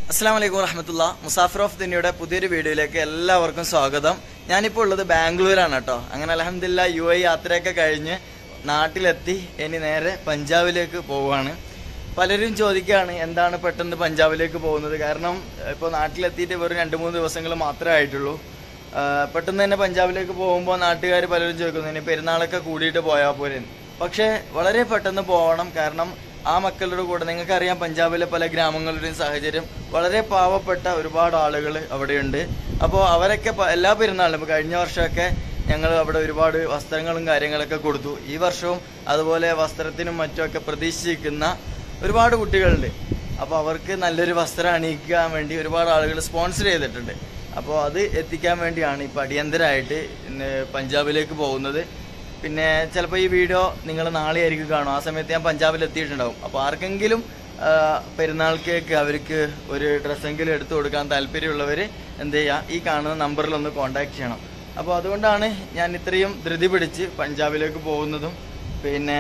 അസ്സാം വലൈക്കും വറഹമത്തുള്ള മുസാഫർ ഓഫ് ദിനിയുടെ പുതിയൊരു വീഡിയോയിലേക്ക് എല്ലാവർക്കും സ്വാഗതം ഞാനിപ്പോൾ ഉള്ളത് ബാംഗ്ലൂരാണ് കേട്ടോ അങ്ങനെ അലഹമില്ല യു എ യാത്രയൊക്കെ കഴിഞ്ഞ് നാട്ടിലെത്തി ഇനി നേരെ പഞ്ചാബിലേക്ക് പോവുകയാണ് പലരും ചോദിക്കുകയാണ് എന്താണ് പെട്ടെന്ന് പഞ്ചാബിലേക്ക് പോകുന്നത് കാരണം ഇപ്പോൾ നാട്ടിലെത്തിയിട്ട് വെറും രണ്ട് മൂന്ന് ദിവസങ്ങൾ മാത്രമേ ആയിട്ടുള്ളൂ ആ, പെട്ടെന്ന് തന്നെ പഞ്ചാബിലേക്ക് പോകുമ്പോൾ നാട്ടുകാർ പലരും ചോദിക്കുന്നു ഇനി പെരുന്നാളൊക്കെ കൂടിയിട്ട് പോയാൽ പോരെ പക്ഷേ വളരെ പെട്ടെന്ന് പോകണം കാരണം ആ മക്കളുടെ കൂടെ നിങ്ങൾക്കറിയാം പഞ്ചാബിലെ പല ഗ്രാമങ്ങളുടെയും സാഹചര്യം വളരെ പാവപ്പെട്ട ഒരുപാട് ആളുകൾ അവിടെയുണ്ട് അപ്പോൾ അവരൊക്കെ പ- എല്ലാ പെരുന്നാളിലും ഇപ്പോൾ കഴിഞ്ഞ വർഷമൊക്കെ ഞങ്ങൾ അവിടെ ഒരുപാട് വസ്ത്രങ്ങളും കാര്യങ്ങളൊക്കെ കൊടുത്തു ഈ വർഷവും അതുപോലെ വസ്ത്രത്തിനും മറ്റുമൊക്കെ പ്രതീക്ഷിക്കുന്ന ഒരുപാട് കുട്ടികളുണ്ട് അപ്പോൾ അവർക്ക് നല്ലൊരു വസ്ത്രം അണിയിക്കാൻ വേണ്ടി ഒരുപാട് ആളുകൾ സ്പോൺസർ ചെയ്തിട്ടുണ്ട് അപ്പോൾ അത് എത്തിക്കാൻ വേണ്ടിയാണ് ഇപ്പോൾ അടിയന്തരമായിട്ട് ഇന്ന് പഞ്ചാബിലേക്ക് പോകുന്നത് പിന്നെ ചിലപ്പോൾ ഈ വീഡിയോ നിങ്ങൾ നാളെ ആയിരിക്കും കാണും ആ സമയത്ത് ഞാൻ പഞ്ചാബിൽ എത്തിയിട്ടുണ്ടാവും അപ്പോൾ ആർക്കെങ്കിലും ആ, പെരുന്നാൾ കേക്ക് അവർക്ക് ഒരു ഡ്രസ്സെങ്കിലും എടുത്തു കൊടുക്കാൻ താല്പര്യമുള്ളവർ എന്ത് ചെയ്യുക ഈ കാണുന്ന നമ്പറിൽ ഒന്ന് കോൺടാക്ട് ചെയ്യണം അപ്പോൾ അതുകൊണ്ടാണ് ഞാൻ ഇത്രയും ധൃതി പിടിച്ച് പഞ്ചാബിലേക്ക് പോകുന്നതും പിന്നെ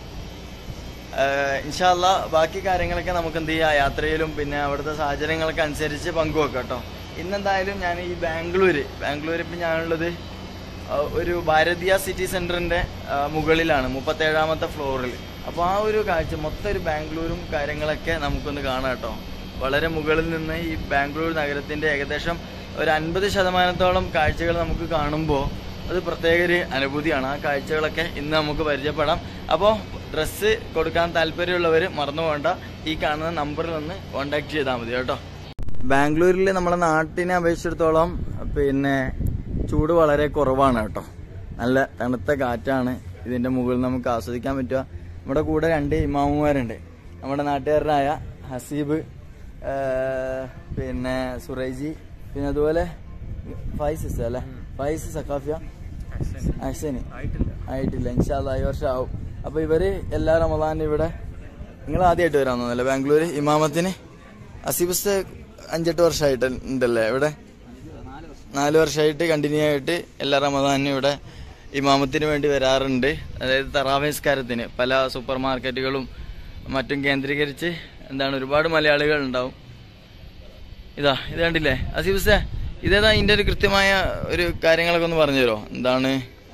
ഇൻഷാല്ല ബാക്കി കാര്യങ്ങളൊക്കെ നമുക്ക് എന്ത് ചെയ്യാം യാത്രയിലും പിന്നെ അവിടുത്തെ സാഹചര്യങ്ങളൊക്കെ അനുസരിച്ച് പങ്കുവെക്കാം കേട്ടോ ഇന്നെന്തായാലും ഞാൻ ഈ ബാംഗ്ലൂര് ബാംഗ്ലൂർ ഇപ്പം ഞാനുള്ളത് ആ, ഒരു ഭാരതീയ സിറ്റി സെന്ററിന്റെ ആ, മുകളിലാണ് മുപ്പത്തേഴാമത്തെ ഫ്ലോറിൽ അപ്പോൾ ആ ഒരു കാഴ്ച മൊത്തം ഒരു ബാംഗ്ലൂരും കാര്യങ്ങളൊക്കെ നമുക്കൊന്ന് കാണാം കേട്ടോ വളരെ മുകളിൽ നിന്ന് ഈ ബാംഗ്ലൂർ നഗരത്തിന്റെ ഏകദേശം ഒരു അൻപത് ശതമാനത്തോളം കാഴ്ചകൾ നമുക്ക് കാണുമ്പോൾ അത് പ്രത്യേക ഒരു അനുഭൂതിയാണ് ആ കാഴ്ചകളൊക്കെ ഇന്ന് നമുക്ക് പരിചയപ്പെടാം അപ്പോൾ ഡ്രസ്സ് കൊടുക്കാൻ താല്പര്യമുള്ളവർ മറന്നു പോകണ്ട ഈ കാണുന്ന നമ്പറിൽ ഒന്ന് കോണ്ടാക്ട് ചെയ്താൽ മതി കേട്ടോ ബാംഗ്ലൂരിൽ നമ്മുടെ നാട്ടിനെ അപേക്ഷിച്ചിടത്തോളം പിന്നെ ചൂട് വളരെ കുറവാണ് കേട്ടോ നല്ല തണുത്ത കാറ്റാണ് ഇതിന്റെ മുകളിൽ നമുക്ക് ആസ്വദിക്കാൻ പറ്റുക നമ്മുടെ കൂടെ രണ്ട് ഇമാമുമാരുണ്ട് നമ്മുടെ നാട്ടുകാരനായ ഹസീബ് ആ, പിന്നെ സുറൈജി പിന്നെ അതുപോലെ ഫൈസിസ് അല്ലേ ഫൈസ് സക്കാഫിയ അഹ്സനി ആയിട്ടില്ല ഇൻഷാല്ല ഈ വർഷം ആവും അപ്പൊ ഇവര് എല്ലാ റമദാനും ഇവിടെ നിങ്ങൾ ആദ്യമായിട്ട് വരാൻ തോന്നല്ലേ ബാംഗ്ലൂര് ഇമാമത്തിന് അസീബസ് അഞ്ചെട്ട് വർഷമായിട്ട് ഉണ്ടല്ലേ ഇവിടെ നാല് വർഷമായിട്ട് കണ്ടിന്യൂ ആയിട്ട് എല്ലാ റമദാനും ഇവിടെ ഇമാമത്തിന് വേണ്ടി വരാറുണ്ട് അതായത് തറാവസ്കാരത്തിന് പല സൂപ്പർ മാർക്കറ്റുകളും മറ്റും കേന്ദ്രീകരിച്ച് എന്താണ് ഒരുപാട് മലയാളികൾ ഉണ്ടാവും ഇതാ ഇത് കണ്ടില്ലേ അസീബസേ ഇതേതാ ഇതിന്റെ ഒരു കൃത്യമായ ഒരു കാര്യങ്ങളൊക്കെ ഒന്ന് പറഞ്ഞു തരുമോ എന്താണ്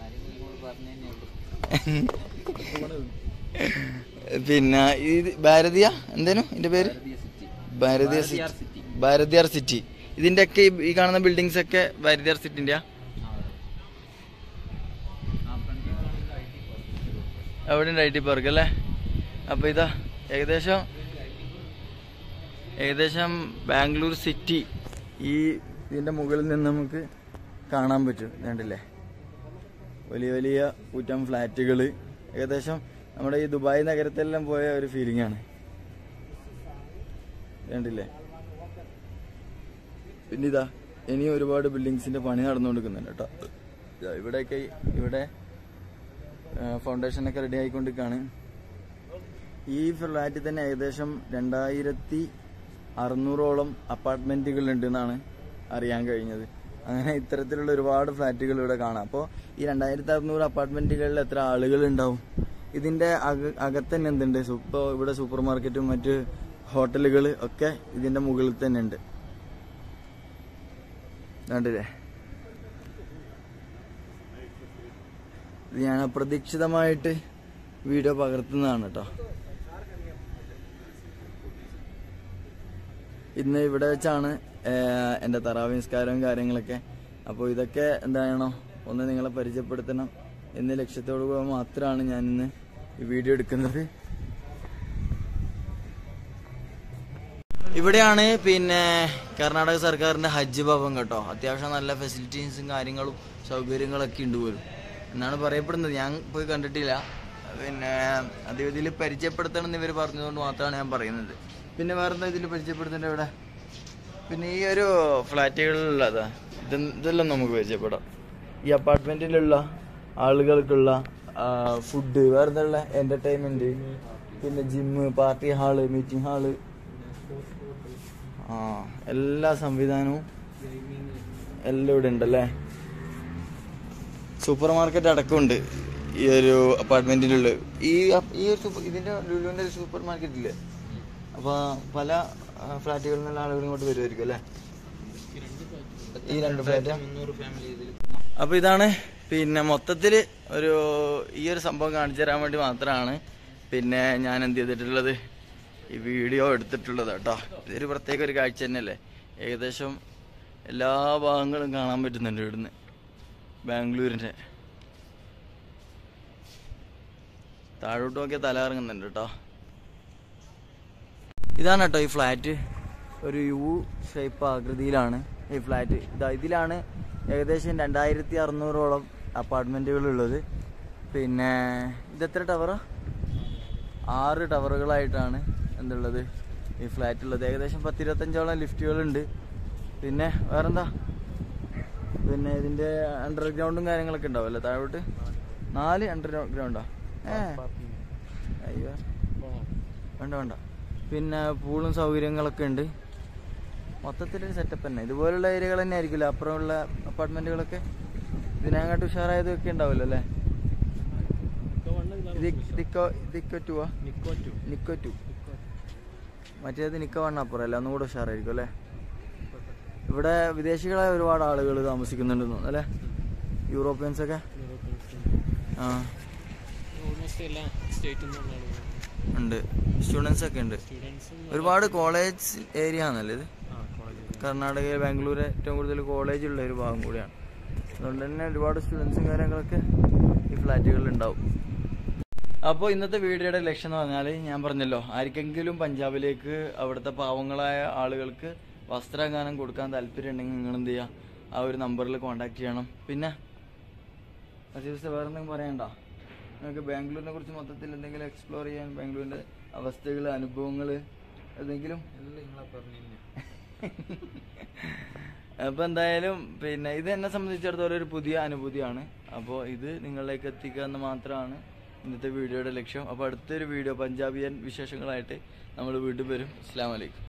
പിന്നെ ഇത് ഭാരതീയ എന്തേനു ഇതിന്റെ പേര് ഭാരതീയ സിറ്റി ഭാരതിയാർ സിറ്റി ഇതിന്റെ ഒക്കെ ഈ- ഈ കാണുന്ന ബിൽഡിങ്സ് ഒക്കെ ഭാരതിയാർ സിറ്റിന്റെ അവിടെ ഉണ്ട് ഐ ടി പാർക്ക് അല്ലേ അപ്പൊ ഇതാ ഏകദേശം ഏകദേശം ബാംഗ്ലൂർ സിറ്റി ഈ ഇതിന്റെ മുകളിൽ നിന്ന് നമുക്ക് കാണാൻ പറ്റും ഇത് കണ്ടില്ലേ വലിയ വലിയ കൂറ്റം ഫ്ലാറ്റുകൾ ഏകദേശം നമ്മുടെ ഈ ദുബായ് നഗരത്തിലെല്ലാം പോയ ഒരു ഫീലിംഗ് ആണ് കണ്ടില്ലേ പിന്നെ ഇതാ ഇനിയും ഒരുപാട് ബിൽഡിങ്സിന്റെ പണി നടന്നുകൊണ്ടിരിക്കുന്നുണ്ട് കേട്ടോ ഇതാ ഇവിടെയൊക്കെ ഇവിടെ ഫൗണ്ടേഷൻ ഒക്കെ റെഡി ആയിക്കൊണ്ടിരിക്കുകയാണ് ഈ ഫ്ലാറ്റിൽ തന്നെ ഏകദേശം രണ്ടായിരത്തി അറുന്നൂറോളം അപ്പാർട്ട്മെന്റുകൾ ഉണ്ടെന്നാണ് അറിയാൻ കഴിഞ്ഞത് അങ്ങനെ ഇത്തരത്തിലുള്ള ഒരുപാട് ഫ്ലാറ്റുകൾ ഇവിടെ കാണാം അപ്പോൾ ഈ രണ്ടായിരത്തി അറുന്നൂറ് അപ്പാർട്ട്മെന്റുകളിൽ എത്ര ആളുകൾ ഉണ്ടാവും ഇതിന്റെ അക അകത്ത് തന്നെ എന്തുണ്ട് ഇപ്പോൾ ഇവിടെ സൂപ്പർ മാർക്കറ്റും മറ്റ് ഹോട്ടലുകൾ ഒക്കെ ഇതിന്റെ മുകളിൽ തന്നെ ഉണ്ട് കണ്ടില്ലേ ഇത് ഞാൻ അപ്രതീക്ഷിതമായിട്ട് വീഡിയോ പകർത്തുന്നതാണ് കേട്ടോ ഇന്ന് ഇവിടെ വെച്ചാണ് ഏഹ്, എൻ്റെ തറാവി നിസ്കാരവും കാര്യങ്ങളൊക്കെ അപ്പോൾ ഇതൊക്കെ എന്താണോ ഒന്ന് നിങ്ങളെ പരിചയപ്പെടുത്തണം എന്ന ലക്ഷ്യത്തോടു കൂടി മാത്രമാണ് ഞാൻ ഇന്ന് ഈ വീഡിയോ എടുക്കുന്നത് ഇവിടെയാണ് പിന്നെ കർണാടക സർക്കാരിന്റെ ഹജ്ജ് ഭവൻ കേട്ടോ അത്യാവശ്യം നല്ല ഫെസിലിറ്റീസും കാര്യങ്ങളും സൗകര്യങ്ങളൊക്കെ ഉണ്ട് പോലും എന്നാണ് പറയപ്പെടുന്നത് ഞാൻ പോയി കണ്ടിട്ടില്ല പിന്നെ അത് ഇതിൽ പരിചയപ്പെടുത്തണം എന്ന് ഇവർ പറഞ്ഞതുകൊണ്ട് മാത്രമാണ് ഞാൻ പറയുന്നത് പിന്നെ വേറെന്താ ഇതിൽ പരിചയപ്പെടുത്തേണ്ടത് ഇവിടെ പിന്നെ ഈ ഒരു ഫ്ലാറ്റുകളിലുള്ളതാ ഇത് ഇതെല്ലാം നമുക്ക് പരിചയപ്പെടാം ഈ അപ്പാർട്ട്മെന്റിലുള്ള ആളുകൾക്കുള്ള ഫുഡ് വേറെ എന്താ എന്റർടൈൻമെന്റ് പിന്നെ gym party hall meeting hall ആ എല്ലാ സംവിധാനവും എല്ലാം ഇവിടെ ഉണ്ടല്ലേ സൂപ്പർ മാർക്കറ്റ് അടക്കമുണ്ട് ഈ ഒരു അപ്പാർട്ട്മെന്റിലുള്ള ഈ അപ്- ഈ ഒരു സൂപ്പർ ഇതിന്റെ ലുലുവിന്റെ ഒരു സൂപ്പർ മാർക്കറ്റ് ഇല്ലേ അപ്പൊ പല ഫ്ലാറ്റുകളിൽ നിന്നുള്ള ആളുകൾ ഇങ്ങോട്ട് വരുമായിരിക്കും അല്ലേ ഈ രണ്ട് ഫ്ലാറ്റ് മുന്നൂറ് ഫാമിലി ഇതിൽ അപ്പൊ ഇതാണ് പിന്നെ മൊത്തത്തില് ഒരു ഈ ഒരു സംഭവം കാണിച്ചു തരാൻ വേണ്ടി മാത്രമാണ് പിന്നെ ഞാൻ എന്ത് ചെയ്തിട്ടുള്ളത് ഈ വീഡിയോ എടുത്തിട്ടുള്ളത് കേട്ടോ ഇതൊരു പ്രത്യേക ഒരു കാഴ്ച തന്നെയല്ലേ ഏകദേശം എല്ലാ ഭാഗങ്ങളും കാണാൻ പറ്റുന്നുണ്ട് ഇവിടുന്ന് ബാംഗ്ലൂരിന്റെ താഴോട്ട് നോക്കിയാൽ തല ഇറങ്ങുന്നുണ്ട് കേട്ടോ ഇതാണ് കേട്ടോ ഈ ഫ്ലാറ്റ് ഒരു യു ഷേപ്പ് ആകൃതിയിലാണ് ഈ ഫ്ലാറ്റ് ഇതാ ഇതിലാണ് ഏകദേശം രണ്ടായിരത്തി അറുന്നൂറോളം അപ്പാർട്ട്മെന്റുകൾ ഉള്ളത് പിന്നെ ഇതെത്ര ടവറാ ആറ് ടവറുകളായിട്ടാണ് എന്തുള്ളത് ഈ ഫ്ലാറ്റ് ഉള്ളത് ഏകദേശം പത്തിരുപത്തഞ്ചോളം ലിഫ്റ്റുകളുണ്ട് പിന്നെ വേറെന്താ പിന്നെ ഇതിന്റെ അണ്ടർഗ്രൗണ്ടും കാര്യങ്ങളൊക്കെ ഉണ്ടാവുമല്ലോ താഴോട്ട് നാല് അണ്ടർഗ്രൗണ്ടോ ഏ അയ്യോ വേണ്ട വേണ്ട പിന്നെ പൂളും സൗകര്യങ്ങളൊക്കെ ഉണ്ട് മൊത്തത്തിലൊരു സെറ്റപ്പ് തന്നെ ഇതുപോലുള്ള ഏരിയകൾ തന്നെ ആയിരിക്കുമല്ലോ അപ്പുറമുള്ള അപ്പാർട്ട്മെന്റുകളൊക്കെ ഇതിനങ്ങോട്ട് ഉഷാറായതൊക്കെ ഉണ്ടാവുമല്ലോ അല്ലേ ഇത് ഇതിക്കോ ഇതിക്കോ ടുവാ നിക്കോ ടു മറ്റേത് നിക്കോ വണ്ണ അപ്പുറം അല്ലേ ഒന്നും കൂടെ ഉഷാറായിരിക്കും അല്ലേ ഇവിടെ വിദേശികളായ ഒരുപാട് ആളുകൾ താമസിക്കുന്നുണ്ടെന്ന് തോന്നുന്നു അല്ലേ യൂറോപ്യൻസ് ഒക്കെ ആ ഓൾമോസ്റ്റ് എല്ലാ സ്റ്റേറ്റിൽ നിന്നുള്ള ആളുകൾ ഉണ്ട് സ്റ്റുഡൻസ് ഒക്കെ ഉണ്ട് സ്റ്റുഡൻസും ഒരുപാട് കോളേജ് ഏരിയ ആണല്ലേ ഇത് ആ കോളേജിൽ കർണാടകയിൽ ബാംഗ്ലൂർ ഏറ്റവും കൂടുതൽ കോളേജ് ഉള്ള ഒരു ഭാഗം കൂടിയാണ് അതുകൊണ്ട് തന്നെ ഒരുപാട് സ്റ്റുഡൻസും കാര്യങ്ങളൊക്കെ ഈ ഫ്ലാറ്റുകളിൽ ഉണ്ടാവും അപ്പോൾ ഇന്നത്തെ വീഡിയോയുടെ ലക്ഷ്യം എന്ന് പറഞ്ഞാൽ ഞാൻ പറഞ്ഞല്ലോ ആർക്കെങ്കിലും പഞ്ചാബിലേക്ക് അവിടുത്തെ പാവങ്ങളായ ആളുകൾക്ക് വസ്ത്രഗാനം കൊടുക്കാൻ താല്പര്യം ഉണ്ടെങ്കിൽ നിങ്ങൾ എന്ത് ചെയ്യുക ആ ഒരു നമ്പറിൽ കോൺടാക്ട് ചെയ്യണം പിന്നെ അസീസ് വേറെ എന്തെങ്കിലും പറയണ്ട നിങ്ങൾക്ക് ബാംഗ്ലൂരിനെ കുറിച്ച് മൊത്തത്തിൽ എന്തെങ്കിലും എക്സ്പ്ലോർ ചെയ്യാൻ ബാംഗ്ലൂരിൻ്റെ അവസ്ഥകൾ അനുഭവങ്ങൾ എന്തെങ്കിലും എല്ലാം നിങ്ങളെ പറഞ്ഞു അപ്പൊ എന്തായാലും പിന്നെ ഇത് എന്നെ സംബന്ധിച്ചിടത്തോളം ഒരു പുതിയ അനുഭൂതിയാണ് അപ്പോൾ ഇത് നിങ്ങളിലേക്ക് എത്തിക്കുക എന്ന് മാത്രമാണ് ഇന്നത്തെ വീഡിയോയുടെ ലക്ഷ്യം അപ്പോൾ അടുത്തൊരു വീഡിയോ പഞ്ചാബിയൻ വിശേഷങ്ങളായിട്ട് നമ്മൾ വീണ്ടും വരും അസ്സാം വലൈക്കും